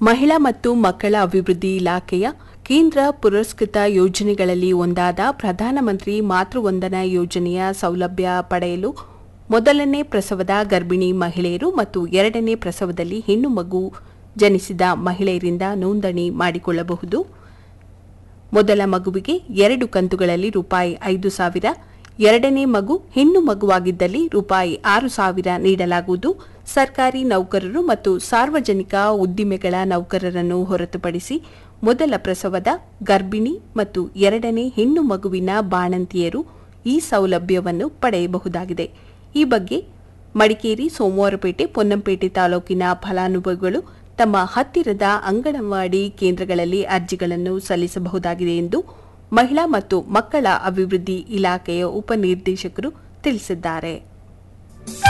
ಮಹಿಳಾ ಮತ್ತು ಮಕ್ಕಳ ಅಭಿವೃದ್ಧಿ ಇಲಾಖೆಯ ಕೇಂದ್ರ ಪುರಸ್ಕೃತ ಯೋಜನೆಗಳಲ್ಲಿ ಒಂದಾದ ಪ್ರಧಾನಮಂತ್ರಿ ಮಾತೃವಂದನಾ ಯೋಜನೆಯ ಸೌಲಭ್ಯ ಪಡೆಯಲು ಮೊದಲನೇ ಪ್ರಸವದ ಗರ್ಭಿಣಿ ಮಹಿಳೆಯರು ಮತ್ತು ಎರಡನೇ ಪ್ರಸವದಲ್ಲಿ ಹೆಣ್ಣು ಮಗು ಜನಿಸಿದ ಮಹಿಳೆಯರಿಂದ ನೋಂದಣಿ ಮಾಡಿಕೊಳ್ಳಬಹುದು ಮೊದಲ ಮಗುವಿಗೆ ಎರಡು ಕಂತುಗಳಲ್ಲಿ ರೂಪಾಯಿ ಐದು ಸಾವಿರ ಎರಡನೇ ಮಗು ಹೆಣ್ಣು ಮಗುವಾಗಿದ್ದಲ್ಲಿ ರೂಪಾಯಿ ಆರು ಸಾವಿರ ನೀಡಲಾಗುವುದು ಸರ್ಕಾರಿ ನೌಕರರು ಮತ್ತು ಸಾರ್ವಜನಿಕ ಉದ್ದಿಮೆಗಳ ನೌಕರರನ್ನು ಹೊರತುಪಡಿಸಿ ಮೊದಲ ಪ್ರಸವದ ಗರ್ಭಿಣಿ ಮತ್ತು ಎರಡನೇ ಹೆಣ್ಣು ಮಗುವಿನ ಬಾಣಂತಿಯರು ಈ ಸೌಲಭ್ಯವನ್ನು ಪಡೆಯಬಹುದಾಗಿದೆ ಈ ಬಗ್ಗೆ ಮಡಿಕೇರಿ ಸೋಮವಾರಪೇಟೆ ಪೊನ್ನಂಪೇಟೆ ತಾಲೂಕಿನ ಫಲಾನುಭವಿಗಳು ತಮ್ಮ ಹತ್ತಿರದ ಅಂಗನವಾಡಿ ಕೇಂದ್ರಗಳಲ್ಲಿ ಅರ್ಜಿಗಳನ್ನು ಸಲ್ಲಿಸಬಹುದಾಗಿದೆ ಎಂದು ಮಹಿಳಾ ಮತ್ತು ಮಕ್ಕಳ ಅಭಿವೃದ್ಧಿ ಇಲಾಖೆಯ ಉಪನಿರ್ದೇಶಕರು ತಿಳಿಸಿದ್ದಾರೆ